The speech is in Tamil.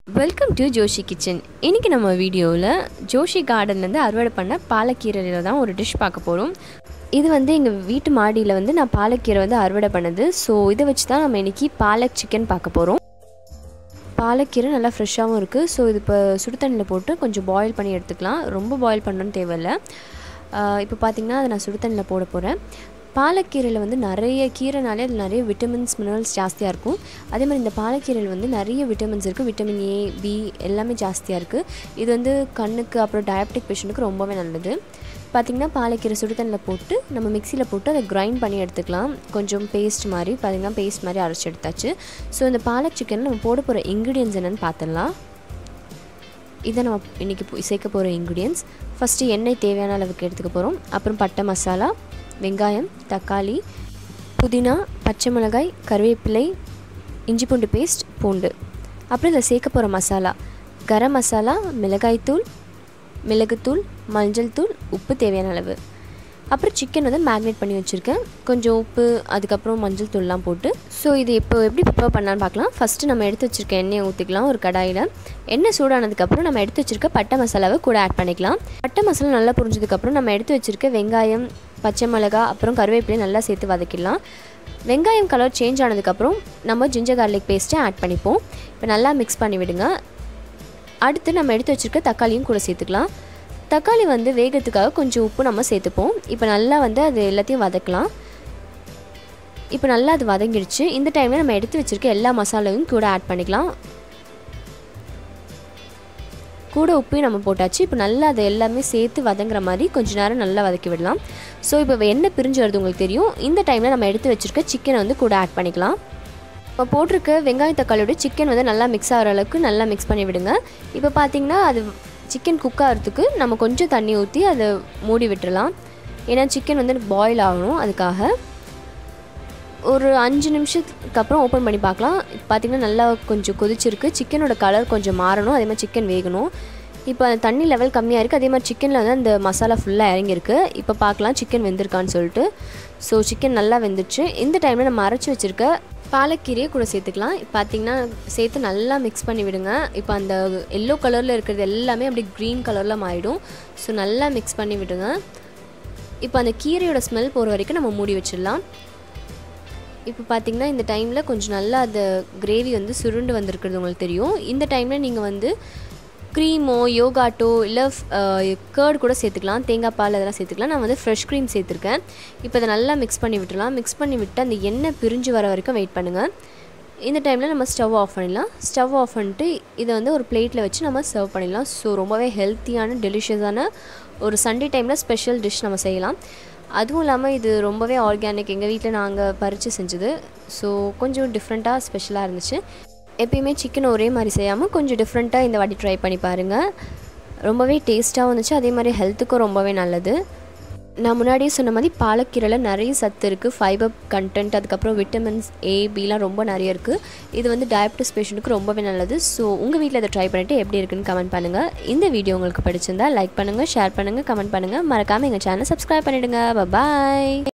வெல்கம் டு ஜோஷி கிச்சன் இன்றைக்கி நம்ம வீடியோவில் ஜோஷி கார்டன்லேருந்து அறுவடை பண்ண பாலக்கீரையில் தான் ஒரு டிஷ் பார்க்க போகிறோம் இது வந்து எங்கள் வீட்டு மாடியில் வந்து நான் பாலக்கீரை வந்து அறுவடை பண்ணது ஸோ இதை வச்சு தான் நம்ம இன்றைக்கி பாலக் சிக்கன் பார்க்க போகிறோம் பாலக்கீரை நல்லா ஃப்ரெஷ்ஷாகவும் இருக்குது ஸோ இது இப்போ சுடு தண்ணியில் போட்டு கொஞ்சம் பாயில் பண்ணி எடுத்துக்கலாம் ரொம்ப பாயில் பண்ணணும்னு தேவையில்லை இப்போ பார்த்திங்கன்னா அதை நான் சுடு தண்ணியில் போட போகிறேன் பாலக்கீரையில் வந்து நிறைய கீரைனாலே அதில் நிறைய விட்டமின்ஸ் மினரல்ஸ் ஜாஸ்தியாக இருக்கும் அதே மாதிரி இந்த பாலக்கீரையில் வந்து நிறைய விட்டமின்ஸ் இருக்குது விட்டமின் ஏ பி எல்லாமே ஜாஸ்தியாக இருக்குது இது வந்து கண்ணுக்கு அப்புறம் டயபெட்டிக் பேஷண்ட்டுக்கு ரொம்பவே நல்லது பார்த்திங்கன்னா பாலக்கீரை சுடு தண்ணியில் போட்டு நம்ம மிக்சியில் போட்டு அதை கிரைண்ட் பண்ணி எடுத்துக்கலாம் கொஞ்சம் பேஸ்ட் மாதிரி பார்த்திங்கன்னா பேஸ்ட் மாதிரி அரைச்சி எடுத்தாச்சு ஸோ இந்த பாலக் சிக்கன் நம்ம போட போகிற இன்க்ரீடியன்ஸ் என்னென்னு பார்த்துடலாம் இதை நம்ம இன்றைக்கி சேர்க்க போகிற இன்க்ரீடியன்ஸ் ஃபஸ்ட்டு எண்ணெய் தேவையான அளவுக்கு எடுத்துக்க போகிறோம் அப்புறம் பட்டை மசாலா வெங்காயம் தக்காளி புதினா பச்சை மிளகாய் கருவேப்பிலை இஞ்சி பூண்டு பேஸ்ட் பூண்டு அப்புறம் இதில் சேர்க்க போகிற மசாலா கரம் மசாலா மிளகாய்த்தூள் மிளகுத்தூள் மஞ்சள் தூள் உப்பு தேவையான அளவு அப்புறம் சிக்கன் வந்து மேக்னேட் பண்ணி வச்சுருக்கேன் கொஞ்சம் உப்பு அதுக்கப்புறம் மஞ்சள் தூள்லாம் போட்டு ஸோ இது இப்போ எப்படி ப்ரிப்பேர் பண்ணலான்னு பார்க்கலாம் ஃபஸ்ட்டு நம்ம எடுத்து வச்சுருக்க எண்ணெயை ஊற்றிக்கலாம் ஒரு கடாயில் எண்ணெய் சூடானதுக்கப்புறம் நம்ம எடுத்து வச்சுருக்க பட்டை மசாலாவை கூட ஆட் பண்ணிக்கலாம் பட்டை மசாலா நல்லா புரிஞ்சதுக்கப்புறம் நம்ம எடுத்து வச்சுருக்க வெங்காயம் பச்சை மிளகா அப்புறம் கருவேப்பிலையை நல்லா சேர்த்து வதக்கிடலாம் வெங்காயம் கலர் சேஞ்ச் ஆனதுக்கப்புறம் நம்ம ஜிஞ்சர் கார்லிக் பேஸ்ட்டை ஆட் பண்ணிப்போம் இப்போ நல்லா மிக்ஸ் பண்ணி விடுங்க அடுத்து நம்ம எடுத்து வச்சுருக்க தக்காளியும் கூட சேர்த்துக்கலாம் தக்காளி வந்து வேகத்துக்காக கொஞ்சம் உப்பு நம்ம சேர்த்துப்போம் இப்போ நல்லா வந்து அது எல்லாத்தையும் வதக்கலாம் இப்போ நல்லா அது வதங்கிடுச்சு இந்த டைமில் நம்ம எடுத்து வச்சுருக்க எல்லா மசாலாவும் கூட ஆட் பண்ணிக்கலாம் கூட உப்பையும் நம்ம போட்டாச்சு இப்போ நல்லா அதை எல்லாமே சேர்த்து வதங்குற மாதிரி கொஞ்ச நேரம் நல்லா வதக்கி விடலாம் ஸோ இப்போ எண்ணெய் பிரிஞ்சு வருது உங்களுக்கு தெரியும் இந்த டைமில் நம்ம எடுத்து வச்சுருக்க சிக்கனை வந்து கூட ஆட் பண்ணிக்கலாம் இப்போ போட்டிருக்க வெங்காய தக்காளியோட சிக்கன் வந்து நல்லா மிக்ஸ் ஆகிற அளவுக்கு நல்லா மிக்ஸ் பண்ணி விடுங்க இப்போ பார்த்தீங்கன்னா அது சிக்கன் குக் ஆகிறதுக்கு நம்ம கொஞ்சம் தண்ணி ஊற்றி அதை மூடி விட்டுறலாம் ஏன்னா சிக்கன் வந்து பாயில் ஆகணும் அதுக்காக ஒரு அஞ்சு நிமிஷத்துக்கு அப்புறம் ஓப்பன் பண்ணி பார்க்கலாம் இப்போ பார்த்திங்கன்னா நல்லா கொஞ்சம் கொதிச்சிருக்கு சிக்கனோட கலர் கொஞ்சம் மாறணும் அதே மாதிரி சிக்கன் வேகணும் இப்போ தண்ணி லெவல் கம்மியாக இருக்குது அதே மாதிரி சிக்கனில் வந்து அந்த மசாலா ஃபுல்லாக இறங்கியிருக்கு இப்போ பார்க்கலாம் சிக்கன் வெந்திருக்கான்னு சொல்லிட்டு ஸோ சிக்கன் நல்லா வெந்துச்சு இந்த டைமில் நம்ம அரைச்சி வச்சுருக்க பாலக்கீரையை கூட சேர்த்துக்கலாம் பார்த்திங்கன்னா சேர்த்து நல்லா மிக்ஸ் பண்ணி விடுங்க இப்போ அந்த எல்லோ கலரில் இருக்கிறது எல்லாமே அப்படி க்ரீன் கலரில் மாறிடும் ஸோ நல்லா மிக்ஸ் பண்ணி விடுங்க இப்போ அந்த கீரையோட ஸ்மெல் போகிற வரைக்கும் நம்ம மூடி வச்சிடலாம் இப்போ பார்த்திங்கன்னா இந்த டைமில் கொஞ்சம் நல்லா அந்த கிரேவி வந்து சுருண்டு வந்திருக்கிறது உங்களுக்கு தெரியும் இந்த டைமில் நீங்கள் வந்து க்ரீமோ யோகாட்டோ இல்லை கேர்டு கூட சேர்த்துக்கலாம் தேங்காய் பால் அதெல்லாம் சேர்த்துக்கலாம் நான் வந்து ஃப்ரெஷ் க்ரீம் சேர்த்துருக்கேன் இப்போ அதை நல்லா மிக்ஸ் பண்ணி விட்டுலாம் மிக்ஸ் பண்ணி விட்டு அந்த எண்ணெய் பிரிஞ்சு வர வரைக்கும் வெயிட் பண்ணுங்கள் இந்த டைமில் நம்ம ஸ்டவ் ஆஃப் பண்ணிடலாம் ஸ்டவ் ஆஃப் பண்ணிட்டு இதை வந்து ஒரு பிளேட்டில் வச்சு நம்ம சர்வ் பண்ணிடலாம் ஸோ ரொம்பவே ஹெல்த்தியான டெலிஷியஸான ஒரு சண்டே டைமில் ஸ்பெஷல் டிஷ் நம்ம செய்யலாம் அதுவும் இல்லாமல் இது ரொம்பவே ஆர்கானிக் எங்கள் வீட்டில் நாங்கள் பறித்து செஞ்சது ஸோ கொஞ்சம் டிஃப்ரெண்ட்டாக ஸ்பெஷலாக இருந்துச்சு எப்பயுமே சிக்கன் ஒரே மாதிரி செய்யாமல் கொஞ்சம் டிஃப்ரெண்ட்டாக இந்த வாட்டி ட்ரை பண்ணி பாருங்கள் ரொம்பவே டேஸ்ட்டாகவும் இருந்துச்சு அதே மாதிரி ஹெல்த்துக்கும் ரொம்பவே நல்லது நான் முன்னாடியே சொன்ன மாதிரி பாலக்கீரையில் நிறைய சத்து இருக்குது ஃபைபர் கண்டென்ட் அதுக்கப்புறம் விட்டமின்ஸ் ஏ பிலாம் ரொம்ப நிறைய இருக்குது இது வந்து டயபிட்டிஸ் பேஷண்ட்டுக்கு ரொம்பவே நல்லது ஸோ உங்கள் வீட்டில் இதை ட்ரை பண்ணிவிட்டு எப்படி இருக்குன்னு கமெண்ட் பண்ணுங்கள் இந்த வீடியோ உங்களுக்கு பிடிச்சிருந்தா லைக் பண்ணுங்கள் ஷேர் பண்ணுங்கள் கமெண்ட் பண்ணுங்கள் மறக்காமல் எங்கள் சேனல் சப்ஸ்கிரைப் பண்ணிவிடுங்க பாய்